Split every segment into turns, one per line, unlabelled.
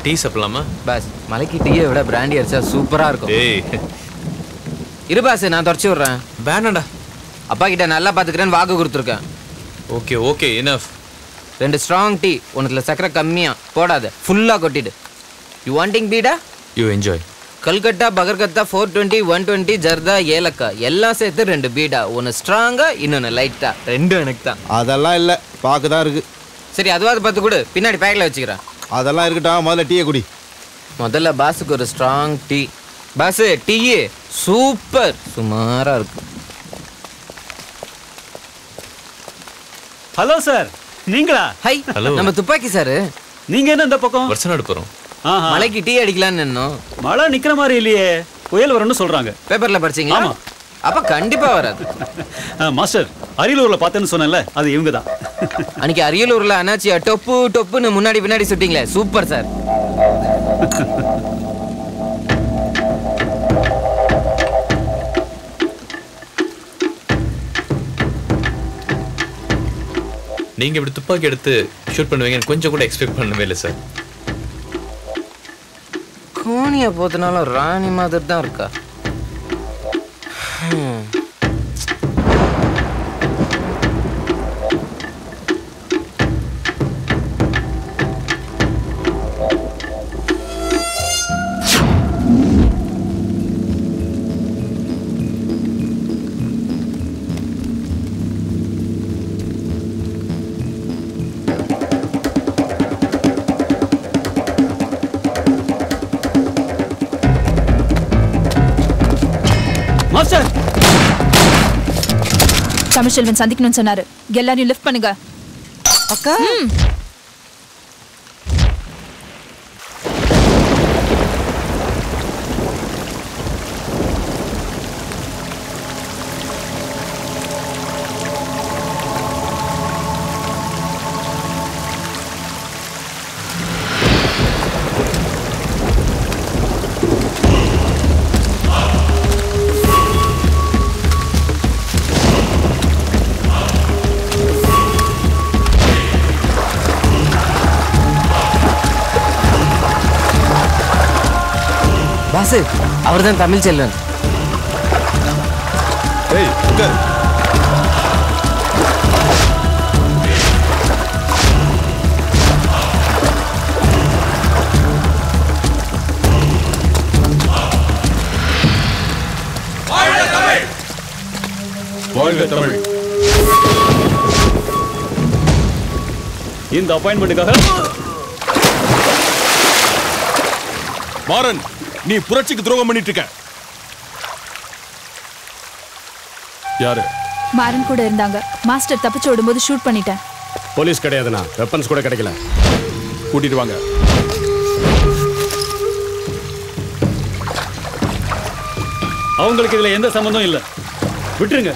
Tea சாப்பிடலாமா
pass மலைக்கு டீயை விட பிராண்டி அடிச்சா சூப்பரா இருக்கும்
ஏய்
இரு பாஸ் நான் தொடச்சி விடுறேன்
வேணாடா
அப்பா கிட்ட நல்லா பாத்துக்கிறேன்னு வாக்கு கொடுத்துருக்கேன்
ஓகே ஓகே எனஃப்
ரெண்டு ஸ்ட்ராங் டீ உனக்குல சக்கரை கம்மியா போடாத ஃபுல்லா கொட்டிடு யூ வாண்டிங் பீடா
யூ என்ஜாய்
கல்கட்டா பகர்கத்தா ஃபோர் டுவெண்ட்டி ஒன் டுவெண்ட்டி ஜர்தா ஏலக்காய் எல்லாம் சேர்த்து ரெண்டு பீடா ஒன்று ஸ்ட்ராங்கா இன்னொன்று லைட்டா ரெண்டும் எனக்கு தான்
அதெல்லாம் இல்லை பார்க்க தான் இருக்கு
சரி அதுவாது பார்த்து கொடு பின்னாடி பேக்கில் வச்சுக்கிறேன்
அதெல்லாம் இருக்கட்டும் முதல்ல டீயை குடி
முதல்ல பாஸுக்கு ஒரு strong tea boss tea super சுமாரா இருக்கு
ஹலோ சார் நீங்களா
ஹை
Hello.
நம்ம துப்பாக்கி சார்
நீங்க என்ன இந்த பக்கம்
வருஷம் நாடு போகிறோம்
ஆஹா.
மலைக்கு டீ அடிக்கலாம்னு நின்னோம்
மழை நிக்கிற மாதிரி இல்லையே புயல் வரும்னு சொல்றாங்க
பேப்பர்ல படிச்சீங்களா
ஆமா.
அப்ப கண்டிப்பா வராது
ஆ, மாஸ்டர் அரியலூர்ல பார்த்தேன்னு சொன்னேன்ல அது இவங்க தான்
அன்னைக்கு அரியலூர்ல அண்ணாச்சியா டொப்பு டொப்புன்னு முன்னாடி பின்னாடி சுட்டிங்களே சூப்பர் சார்
நீங்கள் இப்படி துப்பாக்கி எடுத்து ஷூட் பண்ணுவீங்கன்னு கொஞ்சம் கூட எக்ஸ்பெக்ட் பண்ணவே இல்லை சார்
கோணியை போத்தினாலும் ராணி மாதிரி தான் இருக்கா ஹம்.
மாஸ்டர்
தமிழ்ச்செல்வன் சந்திக்கணும்னு சொன்னாரு எல்லாரையும் லிஃப்ட் பண்ணுங்க
அக்கா பாசு அவர்தான் தமிழ் செல்வன்
ஏய் உட்கார்
வாழ்க தமிழ்
இந்த அப்பாயின்மெண்ட்டுக்காக
மாறன் நீ புரட்சிக்கு துரோகம் பண்ணிட்டு இருக்க யாரு
மாறன் கூட இருந்தாங்க மாஸ்டர் தப்பிச்சு ஓடும்போது ஷூட் பண்ணிட்டேன்
போலீஸ் கிடையாதுண்ணா வெப்பன்ஸ் கூட கிடைக்கல
கூட்டிட்டு வாங்க
அவங்களுக்கு இதுல எந்த சம்மந்தம் இல்ல விட்டுருங்க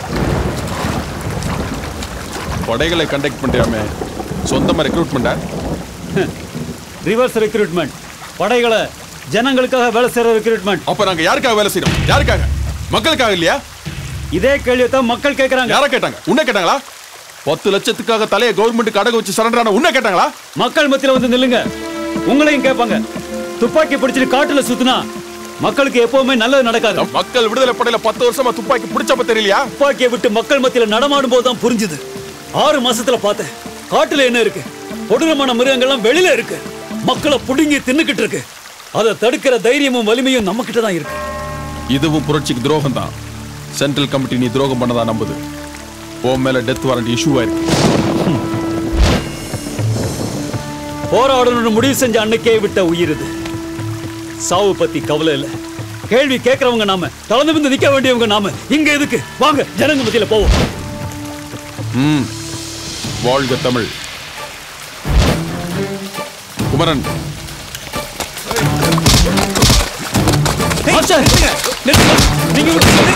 படைகளை கண்டக்ட் பண்றியாமே சொந்தமா ரெக்ரூட் பண்ண
ரிவர்ஸ் ரெக்ரூட்மெண்ட் படைகளை ஜனங்களுக்காக வேலை செய்யற ரெக்ரூட்மெண்ட்
அப்ப நாங்க யாருக்காக வேலை செய்யறோம் யாருக்காக மக்களுக்காக இல்லையா
இதே கேள்வியை தான் மக்கள் கேட்கறாங்க
யார கேட்டாங்க உன்னை கேட்டாங்களா பத்து லட்சத்துக்காக தலையை கவர்மெண்ட் அடகு வச்சு சரண்டரான உன்னை கேட்டாங்களா
மக்கள் மத்தியில வந்து நில்லுங்க உங்களையும் கேட்பாங்க துப்பாக்கி பிடிச்சிட்டு காட்டுல சுத்துனா மக்களுக்கு எப்பவுமே நல்லது நடக்காது
நம் மக்கள் விடுதலை படையில பத்து வருஷமா துப்பாக்கி பிடிச்சப்ப தெரியலையா
துப்பாக்கியை விட்டு மக்கள் மத்தியில நடமாடும் போது தான் புரிஞ்சுது ஆறு மாசத்துல பார்த்தேன் காட்டுல என்ன இருக்கு கொடூரமான மிருகங்கள்லாம் வெளியில இருக்கு மக்களை புடுங்கி தின்னுக்கிட்டு இருக்கு அதை தடுக்கிற தைரியமும் வலிமையும் நம்ம கிட்ட தான் இருக்கு
இதுவும் புரட்சிக்கு துரோகம் தான் சென்ட்ரல் கமிட்டி நீ துரோகம் பண்ணதா நம்புது உன் மேல டெத் வாரண்ட் இஷ்யூ ஆயிருக்கு
போராடணும்னு முடிவு செஞ்ச அன்னைக்கே விட்ட உயிர் இது சாவு பத்தி கவலை இல்ல கேள்வி கேட்கறவங்க நாம தளர்ந்து வந்து நிக்க வேண்டியவங்க நாம இங்க எதுக்கு வாங்க ஜனங்க மத்தியில போவோம்
ம் வாழ்க தமிழ் குமரன்
மாஸ்டர், நீங்க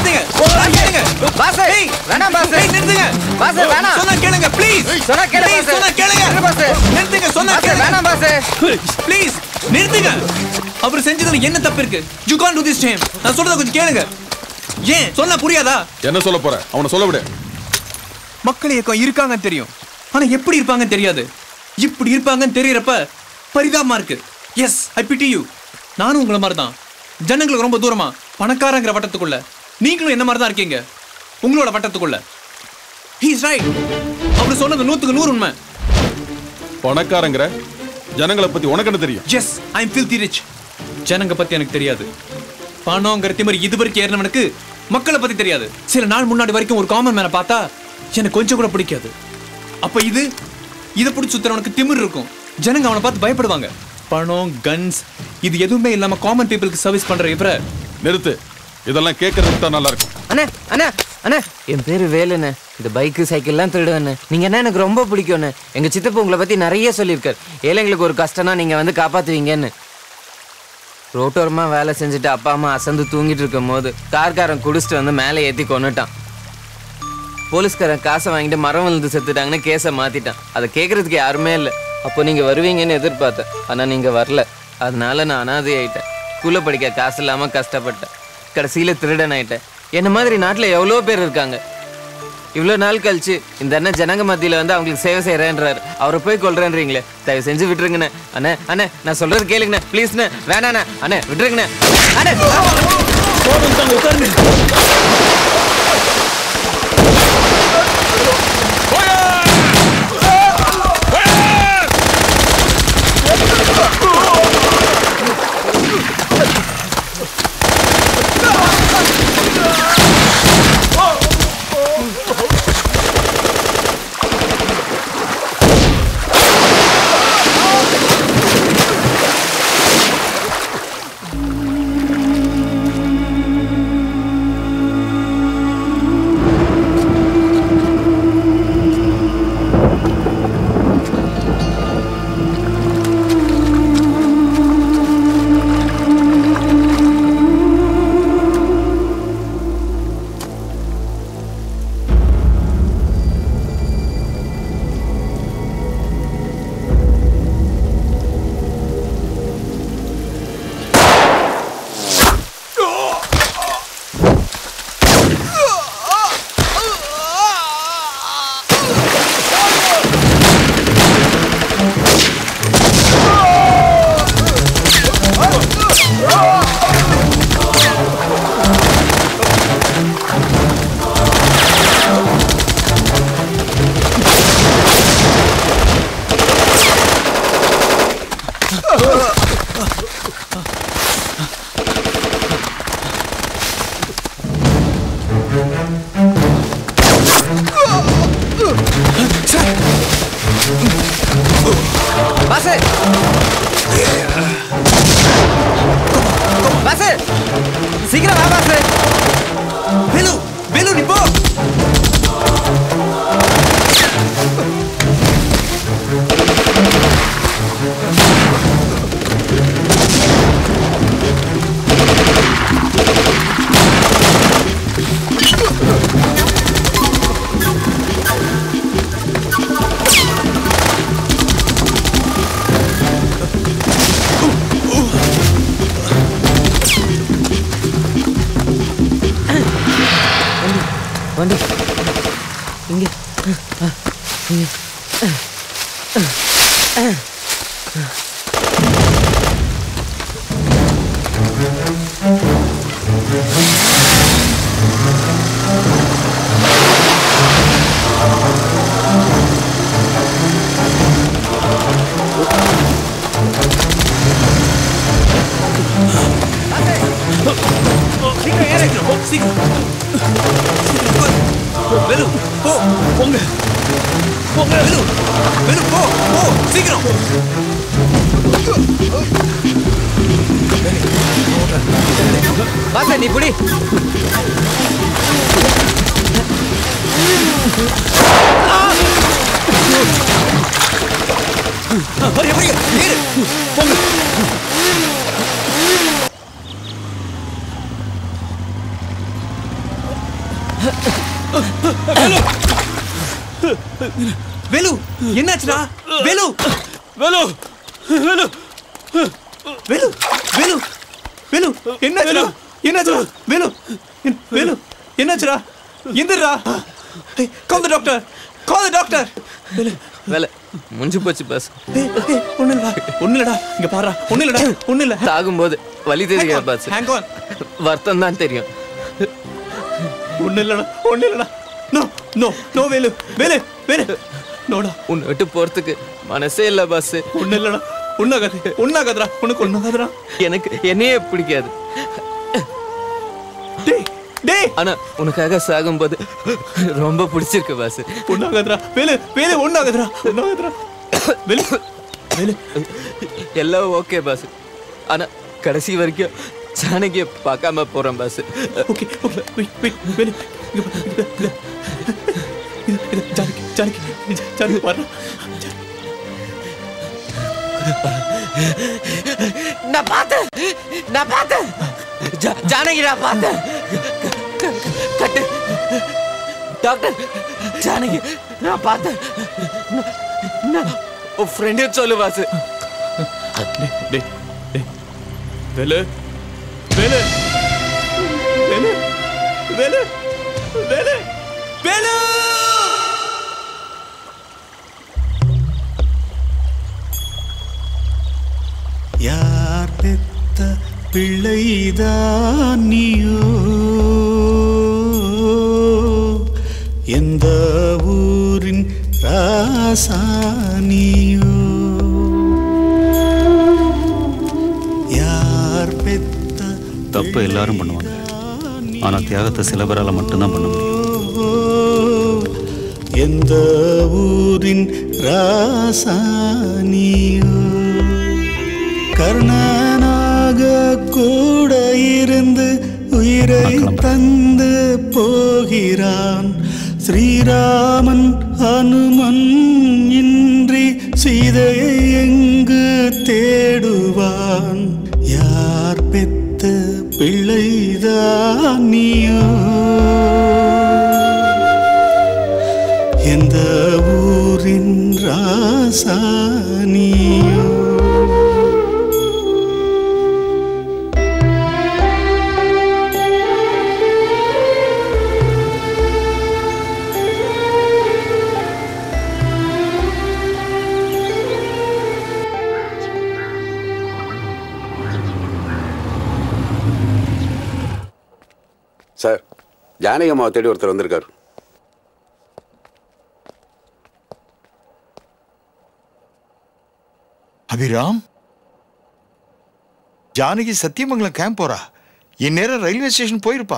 பாசு வேணாம் பாசு
நிறுத்துங்க
பாசு வேணாம்
சொன்னா கேளுங்க ப்ளீஸ்
சொன்னா கேளு
Please,
பாசு
சொன்னா கேளுங்க
இரு பாசு
நிறுத்துங்க சொன்னா
பாசு
கேளுங்க
வேணாம் பாசு
ப்ளீஸ் நிறுத்துங்க அவர் செஞ்சதுல என்ன தப்பு இருக்கு you can do this time நான் சொல்றத கொஞ்சம் கேளுங்க ஏன் சொன்னா புரியாதா
என்ன சொல்ல போற அவனை சொல்ல விடு
மக்கள் இயக்கம் இருக்காங்கன்னு தெரியும் ஆனா எப்படி இருப்பாங்கன்னு தெரியாது இப்படி இருப்பாங்கன்னு தெரியறப்ப பரிதாபமா இருக்கு எஸ் ஐ பிட்டி யூ நானும் உங்களை மாதிரி தான் ஜனங்களுக்கு ரொம்ப தூரமா பணக்காரங்கிற வட்டத்துக்குள்ள நீங்களும் என்ன மாதிரி தான் இருக்கீங்க உங்களோட வட்டத்துக்குள்ள ஹீஸ் ரைட் அவர் சொன்னது நூத்துக்கு நூறு உண்மை
பணக்காரங்கிற ஜனங்களை பத்தி உனக்கு என்ன தெரியும்
yes I am filthy rich ஜனங்க பத்தி எனக்கு தெரியாது பணங்கிற திமிரி இது வரைக்கும் ஏறினவனுக்கு மக்களை பத்தி தெரியாது சில நாள் முன்னாடி வரைக்கும் ஒரு காமன் மேனை பார்த்தா எனக்கு கொஞ்சம் கூட பிடிக்காது அப்ப இது இதை பிடிச்சி சுத்துறவனுக்கு திமிர் இருக்கும் ஜனங்க அவனை பார்த்து பயப்படுவாங்க பணம் கன்ஸ் இது எதுவுமே இல்லாம காமன் பீப்புளுக்கு சர்வீஸ் பண்ற இவரை
நிறுத்து இதெல்லாம் கேட்கறதுக்கு தான் நல்லா இருக்கும்
அண்ணே அண்ணே அண்ணே என் பேரு வேலுண்ணே இந்த பைக்கு சைக்கிள்லாம் திருடுவேண்ணே நீங்க என்ன எனக்கு ரொம்ப பிடிக்கும்ண்ணே எங்க சித்தப்பா உங்களை பத்தி நிறைய சொல்லியிருக்காரு ஏழைங்களுக்கு ஒரு கஷ்டம்னா நீங்க வந்து காப்பாத்துவீங்கன்னு ரோட்டோரமா வேலை செஞ்சுட்டு அப்பா அம்மா அசந்து தூங்கிட்டு இருக்கும் போது கார்காரன் குடிச்சிட்டு வந்து மேலே ஏத்தி கொன்னுட்டான் போலீஸ்காரன் காசை வாங்கிட்டு மரம் விழுந்து செத்துட்டாங்கன்னு கேஸை மாத்திட்டான் அதை கேட்கறதுக்கு யாருமே இல்லை அப்போ நீங்க வருவீங்கன்னு எதிர்பார்த்தேன் ஆனா நீங்க வரல அதனால நான் அனாதை ஆயிட்டேன் ஸ்கூல்ல படிக்க காசு இல்லாம கஷ்டப்பட்டேன் கடைசியில திருடன் ஆயிட்டேன் என்ன மாதிரி நாட்டுல எவ்வளோ பேர் இருக்காங்க இவ்வளோ நாள் கழிச்சு இந்த அண்ணன் ஜனங்க மத்தியில வந்து அவங்களுக்கு சேவை செய்யறேன்றாரு அவரை போய் கொள்றேன்றீங்களே தயவு செஞ்சு விட்டுருங்கண்ணே அண்ணே அண்ணே நான் சொல்றது கேளுங்கண்ணே ப்ளீஸ்ண்ணே வேணாண்ணே அண்ணே விட்டுருங்கண்ணே அண்ணே
போதும் தாங்க உட்காருங்க
பாசு பாசு சீக்கிரம் வா பாசு
வேலு வேலு நீ போ
வண்டி இங்க
சீக்கிரம் ஏறு சீக்கிரம் சீக்கிரம் வேலு போ
போங்க போங்க
வேலு வேலு போ போ சீக்கிரம்
பாசு நீ புடி
வரிய வரிய ஏறு
போங்க
வேலு என்னாச்சுடா வேலு
வேலு வேலு
வேலு வேலு வேலு என்னாச்சுடா என்னாச்சுடா வேலு என்- வேலு என்னாச்சுடா எந்திரா call the doctor call the doctor Velu
வேலை முடிஞ்சு போச்சு பாஸ்
ஒண்ணு இல்லடா ஒண்ணு இல்லடா இங்க பாரு ஒண்ணு இல்லடா ஒண்ணு இல்ல
சாகும்போது வலி தெரியாது பாஸ்
ஹேங் ஆன்
வருத்தம் தான் தெரியும்
ஒண்ணு இல்லடா ஒண்ணு இல்லடா no no no Velu Velu Velu நோடா
உன்னை விட்டு போறதுக்கு மனசே இல்ல பாஸ்
ஒண்ணு இல்லடா ஒண்ணாகாது ஒண்ணாகாதுடா உனக்கு ஒண்ணாகாதுடா
எனக்கு என்னையே பிடிக்காது
டேய் டேய்
ஆனா உனக்காக சாகும்போது ரொம்ப பிடிச்சிருக்கு பாஸ்
ஒண்ணாகாதுடா வேலு வேலு ஒண்ணாகாதுடா ஒண்ணாகாதுடா வேலு வேலு
எல்லாம் ஓகே பாஸ் ஆனா கடைசி வரைக்கும் ஜானகிய பார்க்காம போறேன் boss
okay okay wait wait Velu இங்க பாரு, இங்க பாரு, இங்க. இது இது ஜானகி ஜானகி ஜானகி பாரு
நான் பார்த்தேன் நான் பார்த்தேன் ஜா- ஜானகி நான் பார்த்தேன் க- க- கட்டு டாக்டர் ஜானகி நான் பார்த்தேன் நான்- நான் உன் ஃப்ரெண்டே சொல்லு பாஸ்
டேய் டேய் டேய் வேலு வேலு வேலு வேலு வேலு வேலு
யார் பெத்த பிள்ளைதான் நீயோ எந்த ஊரின் ராசானியோ யார் பெத்த
தப்பு எல்லாரும் பண்ணுவாங்க ஆனா தியாகத்தை சில பேரால மட்டும்தான் பண்ண முடியும்
எந்த ஊரின் ராசானியோ கர்ணனாக கூட இருந்து உயிரை தந்து போகிறான் ஸ்ரீராமன் அனுமன் இன்றி சீதையை எங்கு தேடுவான் யார் பெத்த பிள்ளைதான் நீயோ எந்த ஊரின் ராசானியோ
சார் ஜானகி அம்மாவை தேடி ஒருத்தர் வந்திருக்காரு
அபிராம் ஜானகி சத்தியமங்கலம் கேம்ப் போறா இந்நேரம் ரயில்வே ஸ்டேஷன் போயிருப்பா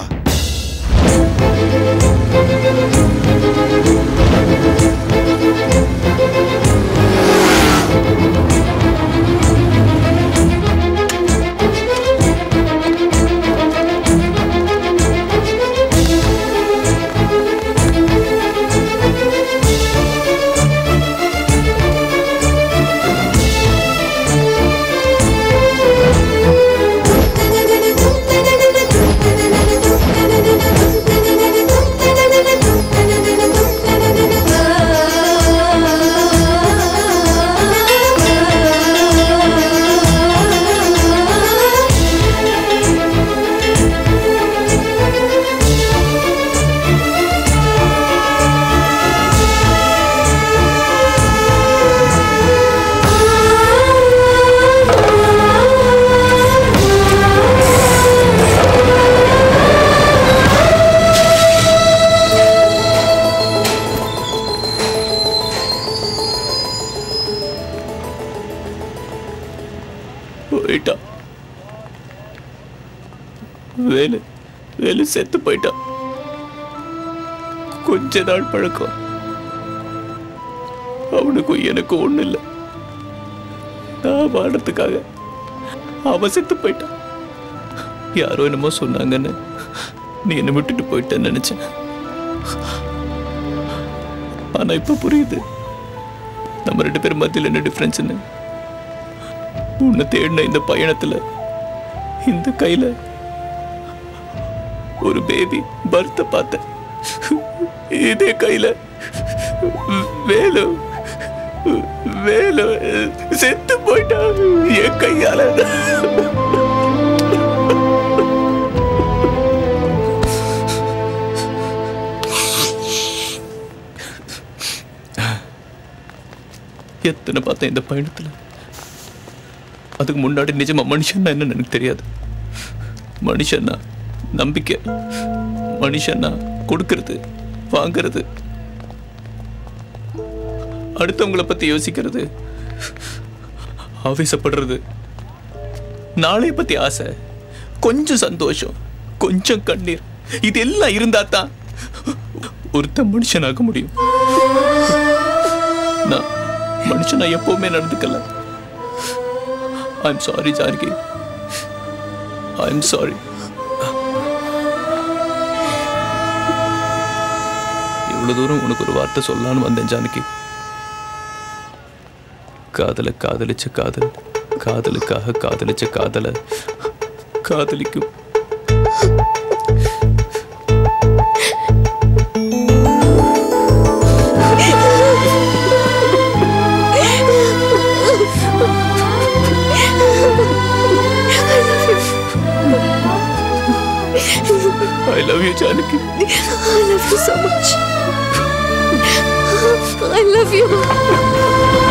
போயிட்டான் வேலு வேலு செத்து போயிட்டான் கொஞ்ச நாள் பழக்கம் அவனுக்கும் எனக்கும் ஒண்ணு இல்லை நான் வாடுறதுக்காக அவன் செத்து போயிட்டான் யாரோ என்னமோ சொன்னாங்கன்னு நீ என்னை விட்டுட்டு போயிட்டேன்னு நினைச்சேன் ஆனா இப்ப புரியுது நம்ம ரெண்டு பேரும் மத்தியில் என்ன டிஃபரன்ஸ்னு உன்னை தேடின இந்த பயணத்துல இந்த கையில ஒரு பேபி பர்த்த பார்த்தேன் இதே கையில வேலு வேலு செத்து போயிட்டான் என் கையால
எத்தனை பார்த்தேன் இந்த பயணத்துல அதுக்கு முன்னாடி நிஜமா மனுஷன்னா என்னன்னு எனக்கு தெரியாது மனுஷன்னா நம்பிக்கை மனுஷன்னா கொடுக்கறது வாங்குறது அடுத்தவங்கள பத்தி யோசிக்கிறது ஆவேசப்படுறது நாளைய பத்தி ஆசை கொஞ்சம் சந்தோஷம் கொஞ்சம் கண்ணீர் இது எல்லாம் இருந்தா தான் ஒருத்தன் மனுஷனாக முடியும் நான் மனுஷனா எப்பவுமே நடந்துக்கல I'm sorry Janaki I'm sorry இவ்வளவு தூரம் உனக்கு ஒரு வார்த்தை சொல்லலான்னு வந்தேன் ஜானகி காதல காதலிச்ச காதல் காதலுக்காக காதலிச்ச காதல காதலிக்கும் I love you, Janaki.
I love you so much. I love you.